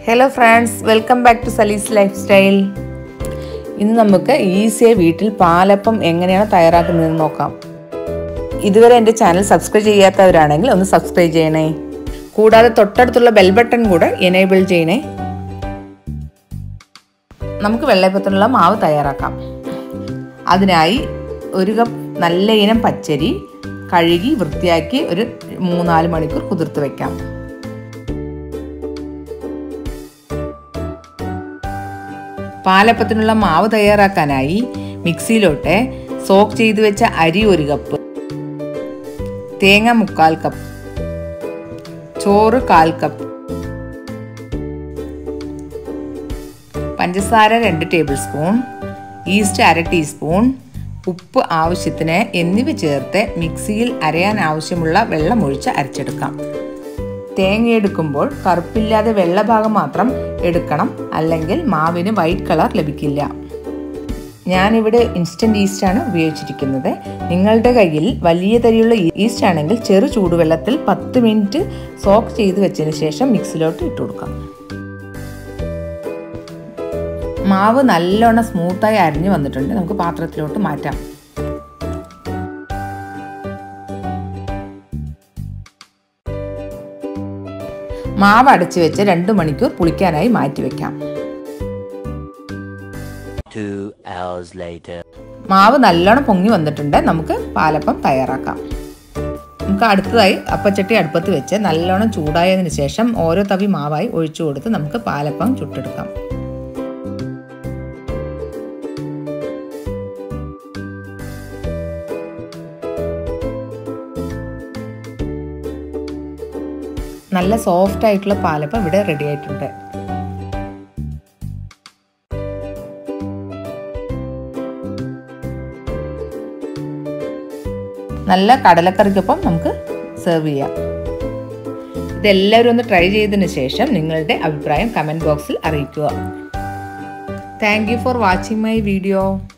Hello friends welcome back to Salee's lifestyle ഇന്ന് നമുക്ക് ഈസിയായി വീട്ടിൽ പാലപ്പം എങ്ങനെയാണ് തയ്യാറാക്കുന്നതെന്ന് നോക്കാം ഇതുവരെ എൻ്റെ ചാനൽ സബ്സ്ക്രൈബ് ചെയ്യാത്തവരാണെങ്കിൽ ഒന്ന് സബ്സ്ക്രൈബ് ചെയ്യണേ കൂടാതെ തൊട്ടടുത്തുള്ള ബെൽ ബട്ടൺ കൂടെ എനേബിൾ ചെയ്യണേ നമുക്ക് വെള്ളയപ്പത്തിനുള്ള മാവ് തയ്യാറാക്കാം അതിനായി ഒരു കപ്പ് നല്ല ഇനം പച്ചരി കഴുകി വൃത്തിയാക്കി ഒരു മൂന്നാല് മണിക്കൂർ കുതിർത്ത് വെക്കാം പാലപ്പത്തിനുള്ള മാവ് തയ്യാറാക്കാനായി മിക്സിയിലോട്ട് സോക്ക് ചെയ്ത് വെച്ച അരി ഒരു കപ്പ് തേങ്ങ മുക്കാൽ കപ്പ് ചോറ് കാൽ കപ്പ് പഞ്ചസാര രണ്ട് ടേബിൾ സ്പൂൺ ഈസ്റ്റ് അര ടീസ്പൂൺ ഉപ്പ് ആവശ്യത്തിന് എന്നിവ ചേർത്ത് മിക്സിയിൽ അരയാൻ ആവശ്യമുള്ള വെള്ളം ഒഴിച്ച് അരച്ചെടുക്കാം തേങ്ങ എടുക്കുമ്പോൾ കറുപ്പില്ലാതെ വെള്ള ഭാഗം മാത്രം എടുക്കണം അല്ലെങ്കിൽ മാവിന് വൈറ്റ് കളർ ലഭിക്കില്ല ഞാനിവിടെ ഇൻസ്റ്റൻറ്റ് ഈസ്റ്റാണ് ഉപയോഗിച്ചിരിക്കുന്നത് നിങ്ങളുടെ കയ്യിൽ വലിയ തരിയുള്ള ഈസ്റ്റ് ആണെങ്കിൽ ചെറു ചൂടുവെള്ളത്തിൽ പത്ത് മിനിറ്റ് സോക്ക് ചെയ്ത് വെച്ചതിന് ശേഷം മിക്സിലോട്ട് ഇട്ട് കൊടുക്കാം മാവ് നല്ലോണം സ്മൂത്തായി അരിഞ്ഞു വന്നിട്ടുണ്ട് നമുക്ക് പാത്രത്തിലോട്ട് മാറ്റാം മാവ് അടച്ചു വെച്ച് രണ്ട് മണിക്കൂർ പുളിക്കാനായി മാറ്റി വെക്കാം Two hours later. മാവ് നല്ലോണം പൊങ്ങി വന്നിട്ടുണ്ട് നമുക്ക് പാലപ്പം തയ്യാറാക്കാം നമുക്ക് അടുത്തതായി അപ്പച്ചട്ടി അടുപ്പത്ത് വെച്ച് നല്ലോണം ചൂടായതിനു ശേഷം ഓരോ തവി മാവായി ഒഴിച്ചു കൊടുത്ത് നമുക്ക് പാലപ്പം ചുട്ടെടുക്കാം നല്ല സോഫ്റ്റ് ആയിട്ടുള്ള പാലപ്പം ഇവിടെ റെഡി ആയിട്ടുണ്ട് നല്ല കടലക്കറിക്കൊപ്പം നമുക്ക് സെർവ് ചെയ്യാം ഇതെല്ലാവരും ഒന്ന് ട്രൈ ചെയ്തതിന് ശേഷം നിങ്ങളുടെ അഭിപ്രായം കമൻറ്റ് ബോക്സിൽ അറിയിക്കുക thank you for watching my video